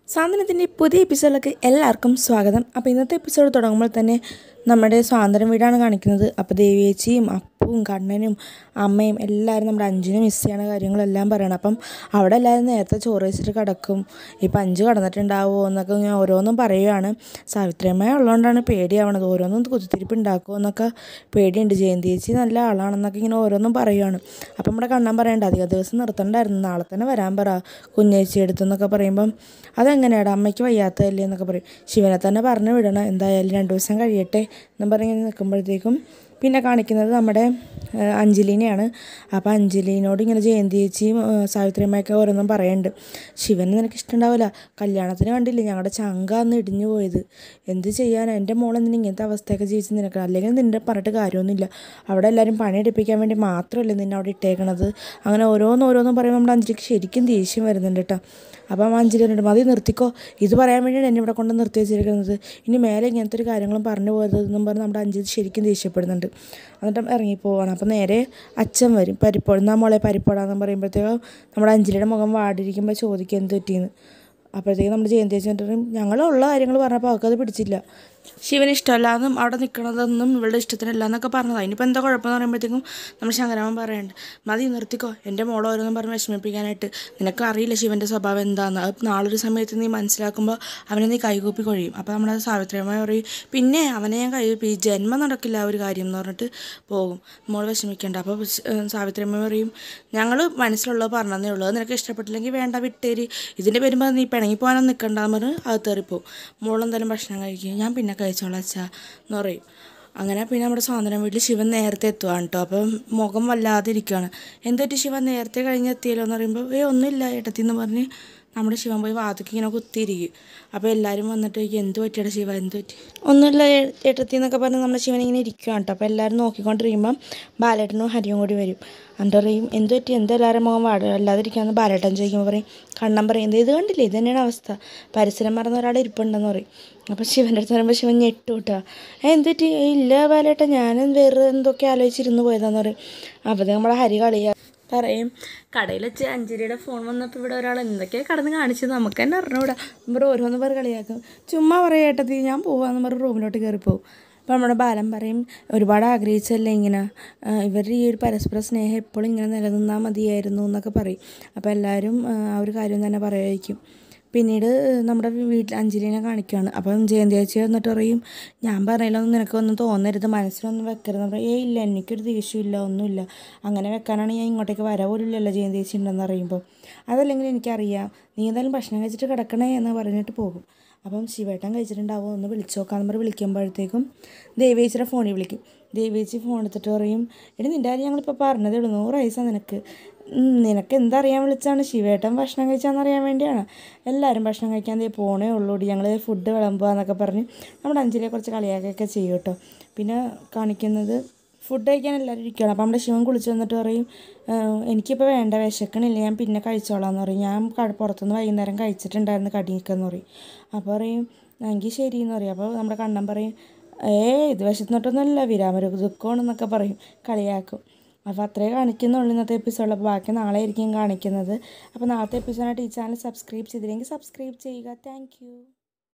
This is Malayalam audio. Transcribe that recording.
സാന്ത്വനത്തിൻ്റെ പുതിയ എപ്പിസോഡിലേക്ക് എല്ലാവർക്കും സ്വാഗതം അപ്പോൾ ഇന്നത്തെ എപ്പിസോഡ് തുടങ്ങുമ്പോൾ തന്നെ നമ്മുടെ സ്വാതന്ത്ര്യം വീടാണ് കാണിക്കുന്നത് അപ്പോൾ ദേവിയേച്ചിയും അപ്പും കണ്ണനും അമ്മയും എല്ലാവരും നമ്മുടെ അഞ്ചിനെ മിസ് ചെയ്യണ കാര്യങ്ങളെല്ലാം പറയണം അപ്പം അവിടെ എല്ലാവരും നേരത്തെ ചോറ് വെച്ചിട്ട് കിടക്കും ഇപ്പം അഞ്ച് കടന്നിട്ടുണ്ടാവുമോ എന്നൊക്കെ ഞാൻ ഓരോന്നും പറയുകയാണ് സാവിത്രിയമ്മ ഉള്ളതുകൊണ്ടാണ് പേടിയാവണത് ഓരോന്നും കുത്തിത്തിരിപ്പ് ഉണ്ടാക്കുമോ എന്നൊക്കെ പേടിയുണ്ട് ജയന്തി ചേച്ചി നല്ല ആളാണെന്നൊക്കെ ഇങ്ങനെ ഓരോന്നും പറയുകയാണ് അപ്പം നമ്മുടെ കണ്ണൻ പറയണ്ട അധിക ദിവസം നിർത്തണ്ടായിരുന്നു നാളെ തന്നെ വരാൻ പറ കുഞ്ഞേച്ചി എടുത്തെന്നൊക്കെ പറയുമ്പം അതെങ്ങനെയാടാ അമ്മയ്ക്ക് വയ്യാത്തതല്ലേ എന്നൊക്കെ പറയും ശിവനെ തന്നെ പറഞ്ഞു വിടണം എന്തായാലും രണ്ട് ദിവസം കഴിയട്ടെ എന്നും പറഞ്ഞ് ഇങ്ങനെ നിൽക്കുമ്പോഴത്തേക്കും പിന്നെ കാണിക്കുന്നത് നമ്മുടെ ആ, അഞ്ജലിനെയാണ് അപ്പോൾ അഞ്ജലിനോട് ഇങ്ങനെ ജയന്തി ചേച്ചിയും ആ, സാവിത്രിയമ്മയൊക്കെ ഓരോന്നും പറയുന്നുണ്ട് ശിവന് നിനക്ക് ഇഷ്ടമുണ്ടാവില്ല കല്യാണത്തിന് കണ്ടില്ലേ ഞങ്ങളുടെ ചങ്ക അന്ന് ഇടിഞ്ഞു പോയത് എന്ത് ചെയ്യാനാ എൻ്റെ മോൾ എന്തിനാ ഇങ്ങനത്തെ അവസ്ഥയൊക്കെ ജീവിച്ച് നിനക്ക് അല്ലെങ്കിൽ നിന്നെ പറഞ്ഞിട്ട് കാര്യമൊന്നുമില്ല അവിടെ എല്ലാവരും പണിയെടുപ്പിക്കാൻ വേണ്ടി മാത്രമല്ലേ നിന്നെ അവിടെ ഇട്ടേക്കണത് അങ്ങനെ ഓരോന്ന് ഓരോന്നും പറയുമ്പോൾ നമ്മുടെ അഞ്ജലിക്ക് ശരിക്കും ദേഷ്യം വരുന്നുണ്ട് കേട്ടോ അപ്പം അഞ്ജലി പറഞ്ഞിട്ട് മതി നിർത്തിക്കോ ഇത് പറയാൻ വേണ്ടിയാണ് എന്നെ ഇവിടെ കൊണ്ട് നിർത്തി വെച്ചിരിക്കുന്നത് ഇനി മേലെ ഇങ്ങനത്തെ ഒരു കാര്യങ്ങളും പറഞ്ഞു പോയതെന്നും പറഞ്ഞ് നമ്മുടെ അഞ്ജലി ശരിക്കും ദേഷ്യപ്പെടുന്നുണ്ട് എന്നിട്ട് ഇറങ്ങിപ്പോവാണ് അപ്പം നേരെ അച്ഛൻ വരും പരിപ്പോട് എന്നാ മോളെ പരിപ്പോടാന്ന് പറയുമ്പോഴത്തേക്കും നമ്മുടെ അഞ്ജലിയുടെ മുഖം വാടിയിരിക്കുമ്പോൾ ചോദിക്കും എന്ത് പറ്റിയെന്ന് അപ്പോഴത്തേക്കും നമ്മുടെ ജയന്തി ചേച്ചി എന്നിട്ട് പറയും ഞങ്ങളുള്ള കാര്യങ്ങൾ പറഞ്ഞപ്പോൾ അവൾക്കത് പിടിച്ചില്ല ശിവന് ഇഷ്ടമല്ലാന്നും അവിടെ നിൽക്കണതൊന്നും ഇവളുടെ ഇഷ്ടത്തിനല്ല എന്നൊക്കെ പറഞ്ഞത് അതിനിപ്പോൾ എന്താ കുഴപ്പമെന്ന് പറയുമ്പോഴത്തേക്കും നമ്മൾ ശങ്കരാമൻ പറയുന്നുണ്ട് മതി നിർത്തിക്കോ എൻ്റെ മോൾ ഓരോന്നും പറഞ്ഞ് വിഷമിപ്പിക്കാനായിട്ട് നിനക്ക് അറിയില്ല ശിവൻ്റെ സ്വഭാവം എന്താണെന്ന് അത് നാളൊരു സമയത്ത് നീ മനസ്സിലാക്കുമ്പോൾ അവനെ നീ കൈകൂപ്പി കൊഴിയും അപ്പോൾ നമ്മുടെ സാവിത്രിയമ്മ പറയും പിന്നെ അവനെ ഞാൻ കൈകൂപ്പി ഈ ജന്മം നടക്കില്ല ആ ഒരു കാര്യം എന്ന് പറഞ്ഞിട്ട് പോകും മോൾ വിഷമിക്കേണ്ട അപ്പോൾ സാവിത്രിയമ്മ പറയും ഞങ്ങൾ മനസ്സിലുള്ളത് പറഞ്ഞതേ ഉള്ളൂ അത് നിനക്ക് ഇഷ്ടപ്പെട്ടില്ലെങ്കിൽ വേണ്ട വിട്ടേരി ഇതിൻ്റെ വരുമ്പോൾ നീ പിണങ്ങി പോകാനൊന്നും നിൽക്കണ്ടെന്ന് പറഞ്ഞ് അത് തെറിപ്പോവും മോളെന്തായാലും ഭക്ഷണം കഴിക്കും ഞാൻ പിന്നെ കഴിച്ചോളാം അച്ഛാ എന്ന് പറയും അങ്ങനെ പിന്നെ നമ്മുടെ സ്വാതന്ത്ര്യം വീട്ടിൽ ശിവൻ നേരത്തെ എത്തുവാണ് കേട്ടോ അപ്പം മുഖം വല്ലാതെ ഇരിക്കുകയാണ് എന്തൊരു ശിവൻ നേരത്തെ കഴിഞ്ഞ് എത്തിയല്ലോ എന്ന് പറയുമ്പോൾ ഏ ഒന്നുമില്ല ഏട്ടത്തി എന്ന് പറഞ്ഞ് നമ്മുടെ ശിവൻ പോയി വാതിക്ക് ഇങ്ങനെ കുത്തിയിരിക്കും അപ്പോൾ എല്ലാവരും വന്നിട്ട് ചോദിക്കും, എന്ത് പറ്റിയുടെ ശിവ എന്ത് പറ്റി ഒന്നുമില്ല ഏ- ഏട്ടത്തി എന്നൊക്കെ പറഞ്ഞ് നമ്മുടെ ശിവൻ ഇങ്ങനെ ഇരിക്കുകയാണ് കേട്ടോ അപ്പോൾ എല്ലാവരും നോക്കിക്കൊണ്ടിരിക്കുമ്പം ബാലേട്ടനും ഹരിയും കൂടി വരും എന്നിട്ട് പറയും എന്ത് പറ്റി എന്താ എല്ലാവരും മുഖം വാട അല്ലാതിരിക്കാന്ന് ബാലേട്ടൻ ചോദിക്കുമ്പോൾ പറയും കണ്ണൻ പറയും "ദേ ഇത് കണ്ടില്ലേ ഇത് തന്നെയാണ് അവസ്ഥ പരിസരം മറന്ന ഒരാൾ ഇരിപ്പുണ്ടെന്ന് പറയും അപ്പോൾ ശിവൻ്റെ അടുത്ത് പറയുമ്പോൾ ശിവൻ ഞെട്ടു കേട്ടോ "ഏ, എന്ത് പറ്റി ഇല്ല ബാലേട്ടൻ ഞാൻ വേറെ എന്തൊക്കെ ആലോചിച്ചിരുന്ന് പോയതാന്ന് പറയും അപ്പോൾ നമ്മുടെ ഹരി കളിയാ പറയും കടയിൽ വെച്ച് അഞ്ജലിയുടെ ഫോൺ വന്നപ്പോൾ ഇവിടെ ഒരാൾ എന്തൊക്കെയാണ് കടന്ന് കാണിച്ചത് നമുക്ക് തന്നെ അറിഞ്ഞൂടാ നമ്മൾ ഓരോന്ന് പറഞ്ഞ് കളിയാക്കും ചുമ്മാ പറയാം ഏട്ടത്തി ഞാൻ പോവാന്ന് പറഞ്ഞ് റൂമിലോട്ട് കയറിപ്പോവും അപ്പോൾ നമ്മുടെ ബാലൻ പറയും ഒരുപാട് ആഗ്രഹിച്ചല്ലേ ഇങ്ങനെ ഇവരുടെ ഈ ഒരു പരസ്പര സ്നേഹം എപ്പോഴും ഇങ്ങനെ നിലനിന്നാൽ മതിയായിരുന്നു എന്നൊക്കെ പറയും അപ്പോൾ എല്ലാവരും ആ, ആ ഒരു കാര്യം തന്നെ പറയുമായിരിക്കും പിന്നീട് നമ്മുടെ വീട്ടിൽ അഞ്ജലിനെ കാണിക്കുകയാണ് അപ്പം ജയന്തി ചേച്ചി വന്നിട്ട് പറയും ഞാൻ പറഞ്ഞതിലൊന്നും നിനക്കൊന്നും തോന്നരുത് മനസ്സിലൊന്നും വെക്കരുത് പറയും ഏയ് ഇല്ല എനിക്കൊരു ദേഷ്യമില്ല ഒന്നുമില്ല അങ്ങനെ വെക്കാനാണ് ഞാൻ ഇങ്ങോട്ടേക്ക് വര പോലും ഇല്ലല്ലോ ജയന്തി ചേച്ചി ഉണ്ടെന്ന് അറിയുമ്പോൾ അതല്ലെങ്കിൽ എനിക്കറിയാം നീ എന്തായാലും ഭക്ഷണം കഴിച്ചിട്ട് കിടക്കണേ എന്ന് പറഞ്ഞിട്ട് പോകും അപ്പം ശിവേട്ടൻ കഴിച്ചിട്ടുണ്ടാവും ഒന്ന് വിളിച്ചു നോക്കാന്ന് പറഞ്ഞ് വിളിക്കുമ്പോഴത്തേക്കും ദേവേച്ചിയുടെ ഫോണിൽ വിളിക്കും ദേവേച്ചി ഫോൺ എടുത്തിട്ട് പറയും എടി നിൻ്റെ കാര്യം ഞങ്ങളിപ്പോൾ പറഞ്ഞതേ ഉള്ളൂ നൂറ് വയസ്സാണ് നിനക്ക് ഉം, നിനക്ക് എന്തറിയാൻ വിളിച്ചാണ് ശിവേട്ടൻ ഭക്ഷണം കഴിച്ചാന്നറിയാൻ വേണ്ടിയാണ് എല്ലാവരും ഭക്ഷണം കഴിക്കാൻ ദേ പോണേ ഉള്ളൂ ഞങ്ങൾ ഫുഡ് വിളമ്പുക എന്നൊക്കെ പറഞ്ഞ് നമ്മുടെ അഞ്ചലിയെ കുറച്ച് കളിയാക്കൊക്കെ ചെയ്യും കേട്ടോ പിന്നെ കാണിക്കുന്നത് ഫുഡ് കഴിക്കാൻ എല്ലാവരും ഇരിക്കുകയാണ് അപ്പോൾ നമ്മുടെ ശിവൻ കുളിച്ച് വന്നിട്ട് പറയും "ഏഹ്, എനിക്കിപ്പോൾ വേണ്ട വിശക്കണില്ല ഞാൻ പിന്നെ കഴിച്ചോളാം എന്ന് പറയും ഞാൻ കട പുറത്തുനിന്ന് വൈകുന്നേരം കഴിച്ചിട്ടുണ്ടായിരുന്നു കടിയൊക്കെയെന്ന് പറയും അപ്പോൾ പറയും എങ്കിൽ ശരി എന്ന് പറയും അപ്പോൾ നമ്മുടെ കണ്ണൻ പറയും ഏ ഇത് വിശന്നിട്ടൊന്നുമല്ല വിരാമ ദുഃഖമാണെന്നൊക്കെ പറയും കളിയാക്കും അപ്പോൾ അത്രേ കാണിക്കുന്നുള്ളൂ ഇന്നത്തെ എപ്പിസോഡിൽ അപ്പോൾ ബാക്കി നാളെ ആയിരിക്കും കാണിക്കുന്നത് അപ്പോൾ നാളത്തെ എപ്പിസോഡായിട്ട് ഈ ചാനൽ സബ്സ്ക്രൈബ് ചെയ്തില്ലെങ്കിൽ സബ്സ്ക്രൈബ് ചെയ്യുക താങ്ക്